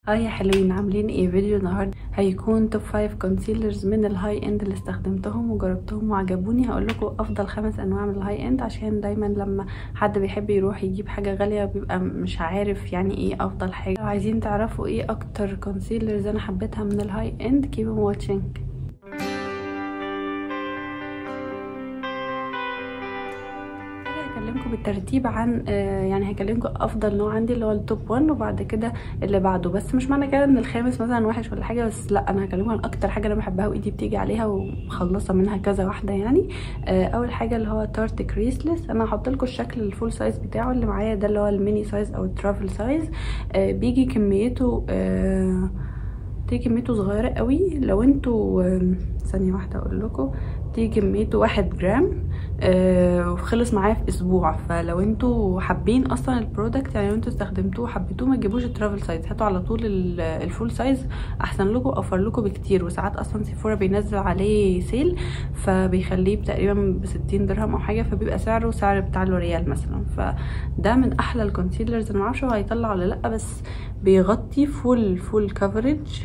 اه يا حلوين عاملين ايه فيديو النهارده هيكون توب 5 كونسيلرز من الهاي اند اللي استخدمتهم وجربتهم وعجبوني هقول لكم افضل خمس انواع من الهاي اند عشان دايما لما حد بيحب يروح يجيب حاجه غاليه بيبقى مش عارف يعني ايه افضل حاجه لو عايزين تعرفوا ايه اكتر كونسيلرز انا حبيتها من الهاي اند كيبوا واتشينج هكلمكم بالترتيب عن آه يعني هكلمكم افضل نوع عندي اللي هو التوب 1 وبعد كده اللي بعده بس مش معنى كده ان الخامس مثلا وحش ولا حاجه بس لا انا هكلمكم عن اكتر حاجه انا بحبها وايدي بتيجي عليها ومخلصه منها كذا واحده يعني آه اول حاجه اللي هو تارت كريسلس انا هحط لكم الشكل الفول سايز بتاعه اللي معايا ده اللي هو الميني سايز او الترافل سايز آه بيجي كميته آه دي كميته صغيرة قوي لو انتوا ثانية واحدة اقول لكم دي كميته واحد جرام آه وخلص معايا في اسبوع فلو انتوا حابين اصلا البرودكت يعني لو انتوا استخدمتوه وحبيتوه ما تجيبوش الترافل سايز هاتوا على طول الفول سايز احسن لكم اوفر لكم بكتير وساعات اصلا سيفورا بينزل عليه سيل فبيخليه تقريبا ب 60 درهم او حاجه فبيبقى سعره سعر بتاع لوريال مثلا فده من احلى الكونسيلرز انا معرفش هو هيطلع ولا لا بس بيغطي فول فول كفرج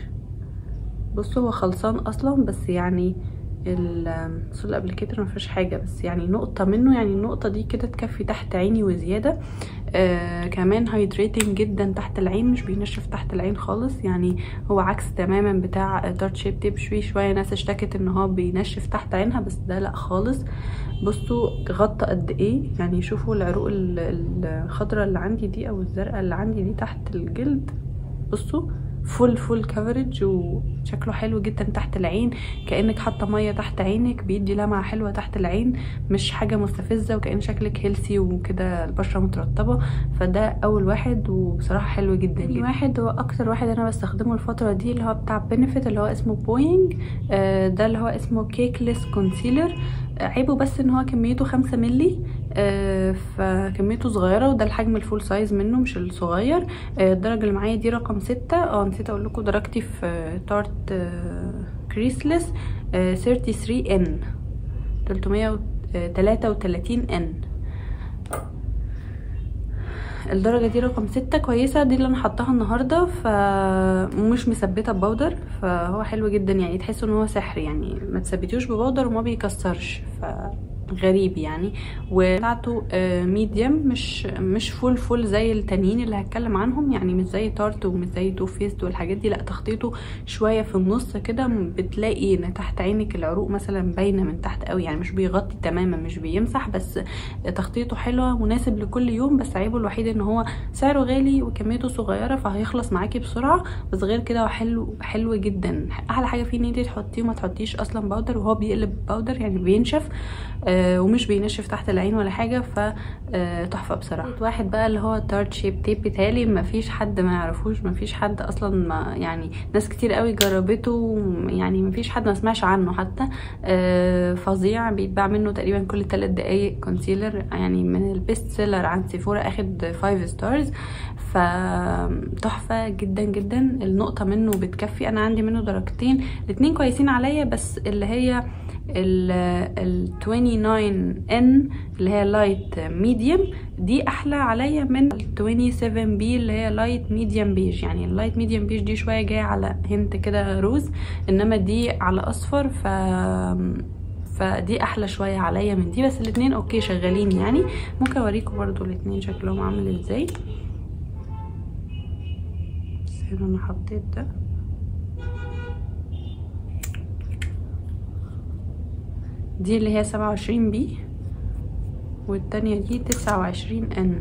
بصوا هو خلصان اصلا بس يعني الصول الابليكيتر ما فيهاش حاجه بس يعني نقطه منه يعني النقطه دي كده تكفي تحت عيني وزياده آه كمان هايدريتنج جدا تحت العين مش بينشف تحت العين خالص يعني هو عكس تماما بتاع دارت شيب تيب شوي شويه ناس اشتكت ان هو بينشف تحت عينها بس ده لا خالص بصوا غطى قد ايه يعني شوفوا العروق الخضراء اللي عندي دي او الزرقاء اللي عندي دي تحت الجلد بصوا فول فول كفرج وشكله حلو جدا تحت العين كانك حاطه ميه تحت عينك بيدي لمعه حلوه تحت العين مش حاجه مستفزه وكان شكلك هيلسي وكده البشره مترطبه فده اول واحد وبصراحه حلو جدا جدا واحد هو اكتر واحد انا بستخدمه الفتره دي اللي هو بتاع بنفيت اللي هو اسمه بوينج آه ده اللي هو اسمه كيكلس كونسيلر عيبه بس ان هو كميته خمسة ملي آه فكميته صغيرة وده الحجم الفول سايز منه مش الصغير آه الدرجة اللي معايا دي رقم ستة اه نسيت اقول لكم درجتي في آه تارت كريسلس 33 ان 333 ان الدرجة دي رقم ستة كويسة دي اللي انا حطاها النهاردة فمش مثبتة ببودر فهو حلو جدا يعني تحسوا ان هو سحر يعني ما تثبتوش ببودر وما بيكسرش ف غريب يعني وبتاعته ميديم مش مش فول فول زي التانيين اللي هتكلم عنهم يعني مش زي تارت ومش زي تو فيست والحاجات دي لا تخطيطه شويه في النص كده بتلاقي ان تحت عينك العروق مثلا باينه من تحت قوي يعني مش بيغطي تماما مش بيمسح بس تخطيطه حلوه مناسب لكل يوم بس عيبه الوحيد ان هو سعره غالي وكميته صغيره فهيخلص معاكي بسرعه بس غير كده هو حلو حلو جدا احلى حاجه فيه ان انت تحطيه وما تحطيش اصلا باودر وهو بيقلب باودر يعني بينشف آه ومش بينشف تحت العين ولا حاجه ف تحفه بصراحه واحد بقى اللي هو تارت شيب تيب بتالي ما فيش حد ما يعرفوش ما فيش حد اصلا ما يعني ناس كتير قوي جربته يعني ما فيش حد ما سمعش عنه حتى آه فظيع بيتباع منه تقريبا كل 3 دقايق كونسيلر يعني من البيست سيلر عند سيفورا اخد 5 ستارز فتحفه جدا جدا النقطه منه بتكفي انا عندي منه درجتين الاتنين كويسين عليا بس اللي هي ال 29 ان اللي هي لايت ميديوم دي احلى عليا من ال 27 بي اللي هي لايت ميديوم بيج يعني اللايت ميديوم بيج دي شويه جايه على هنت كده روز انما دي على اصفر ف فدي احلى شويه عليا من دي بس الاتنين اوكي شغالين يعني ممكن اوريكم برضو الاتنين شكلهم عامل ازاي بس هنا انا حطيت ده دي اللي هي سبعة وعشرين بي والتانية دي تسعة وعشرين ان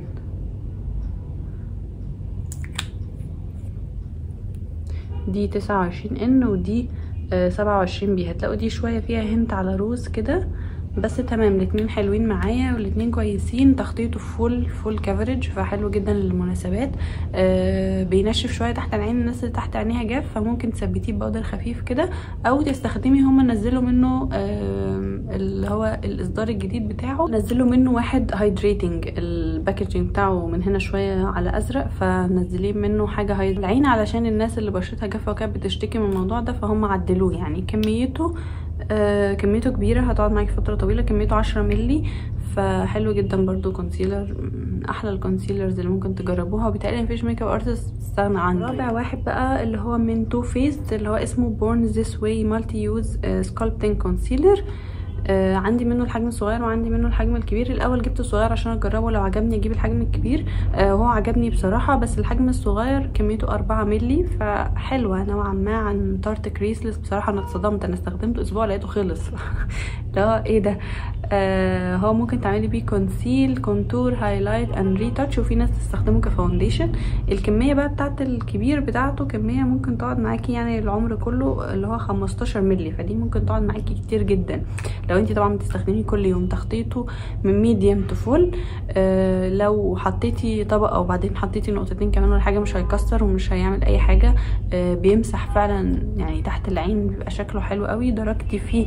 دي تسعة وعشرين ان ودي سبعة وعشرين بي هتلاقوا دي شوية فيها هنت على روز كده بس تمام الاتنين حلوين معايا والاتنين كويسين تخطيطه فول فول كفرج فحلو جدا للمناسبات آه بينشف شويه تحت العين الناس اللي تحت عينيها جاف فممكن تثبتيه ببودر خفيف كده او تستخدمي هما نزلوا منه آه اللي هو الاصدار الجديد بتاعه نزلوا منه واحد هايدريتنج الباكجينج بتاعه من هنا شويه على ازرق فنزليه منه حاجه هايدريتنج العين علشان الناس اللي بشرتها جافه وكانت بتشتكي من الموضوع ده فهم عدلوه يعني كميته آه كميته كبيرة هتقعد معاكي فترة طويلة كميته عشرة ملي فحلو جدا برضو كونسيلر من احلى الكونسيلرز اللي ممكن تجربوها وبالتالي مفيش ميك اب ارتست استغنى عنه رابع واحد بقى اللي هو من تو فيس اللي هو اسمه بورن ذيس واي مالتي يوز سكالبتنج كونسيلر آه عندي منه الحجم الصغير وعندي منه الحجم الكبير الاول جبت الصغير عشان اجربه لو عجبني اجيب الحجم الكبير آه هو عجبني بصراحه بس الحجم الصغير كميته 4 مللي فحلوه نوعا ما عن تارت كريسلس بصراحه انا اتصدمت انا استخدمته اسبوع لقيته خلص لا ايه ده آه هو ممكن تعملي بيه كونسيل كونتور هايلايت اند ريتاتش وفي ناس تستخدمه كفاونديشن الكميه بقى بتاعت الكبير بتاعته كميه ممكن تقعد معاكي يعني العمر كله اللي هو 15 مللي فدي ممكن تقعد معاكي كتير جدا لو انت طبعا بتستخدميه كل يوم تخطيطه من ميديم تو فول آه لو حطيتي طبقه وبعدين حطيتي نقطتين كمان ولا حاجه مش هيكسر ومش هيعمل اي حاجه آه بيمسح فعلا يعني تحت العين بيبقى شكله حلو قوي درجتي فيه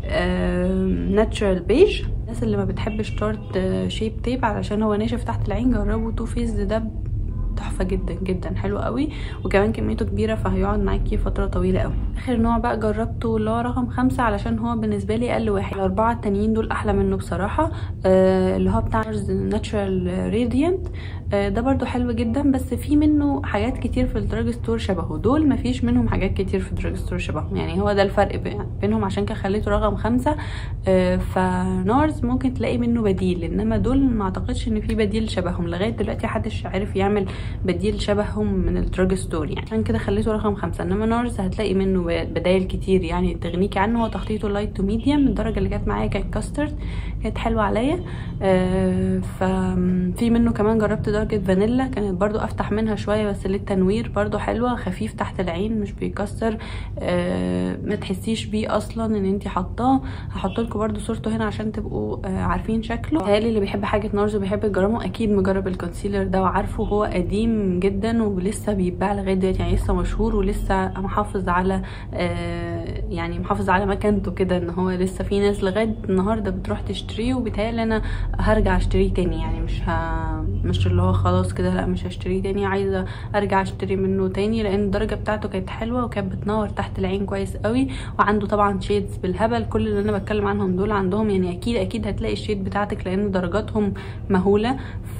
ناتشرال بيج الناس اللي ما بتحبش تارت شيب تيب علشان هو ناشف تحت العين جربوا تو فيس ده تحفه جدا جدا حلو قوي وكمان كميته كبيره فهيقعد معاكي فتره طويله قوي اخر نوع بقى جربته اللي هو رقم خمسة علشان هو بالنسبه لي اقل واحد الاربعه التانيين دول احلى منه بصراحه آه اللي هو بتاع ناتشرال راديانت آه ده برضو حلو جدا بس في منه حاجات كتير في الدراج ستور شبهه دول مفيش منهم حاجات كتير في الدراج ستور شبههم يعني هو ده الفرق بينهم عشان كده خليته رقم خمسة آه فنارز ممكن تلاقي منه بديل انما دول ما اعتقدش ان في بديل شبههم لغايه دلوقتي محدش عارف يعمل بديل شبههم من الدراج ستور يعني عشان كده خليته رقم خمسة انما نارز هتلاقي منه بدايل كتير يعني تغنيكي عنه هو تخطيطه لايت تو ميديوم الدرجه اللي كانت معايا كانت كاسترد كانت حلوه عليا آه ففي منه كمان جربت درجه فانيلا كانت برضو افتح منها شويه بس للتنوير برضو حلوه خفيف تحت العين مش بيكسر آه ما تحسيش بيه اصلا ان انت حطاه هحط لكم برضو صورته هنا عشان تبقوا آه عارفين شكله هالي اللي بيحب حاجه نارز وبيحب يجربه اكيد مجرب الكونسيلر ده وعارفه هو قديم جدا ولسه بيتباع لغايه دلوقتي يعني لسه مشهور ولسه محافظ على آه يعني محافظ على مكانته كده ان هو لسه في ناس لغايه النهارده بتروح تشتريه وبيتهيألي انا هرجع اشتريه تاني يعني مش ه... مش اللي هو خلاص كده لا مش هشتريه تاني عايزه ارجع اشتري منه تاني لان الدرجه بتاعته كانت حلوه وكانت بتنور تحت العين كويس قوي وعنده طبعا شيدز بالهبل كل اللي انا بتكلم عنهم دول عندهم يعني اكيد اكيد هتلاقي الشيد بتاعتك لان درجاتهم مهوله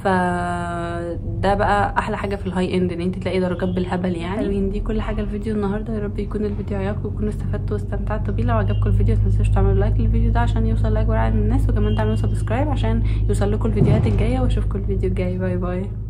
فده بقى احلى حاجه في الهاي اند ان انت تلاقي درجات بالهبل يعني حلوين دي كل حاجه الفيديو النهارده يا رب يكون الفيديو عجبكم وتكونوا استفدتوا واستمتعتوا بيه لو عجبكم الفيديو متنسوش تعملوا لايك للفيديو ده عشان يوصل لاكبر عدد من الناس وكمان تعملوا سبسكرايب عشان يوصل لكم الفيديوهات الجايه واشوفكم الفيديو الجاي باي باي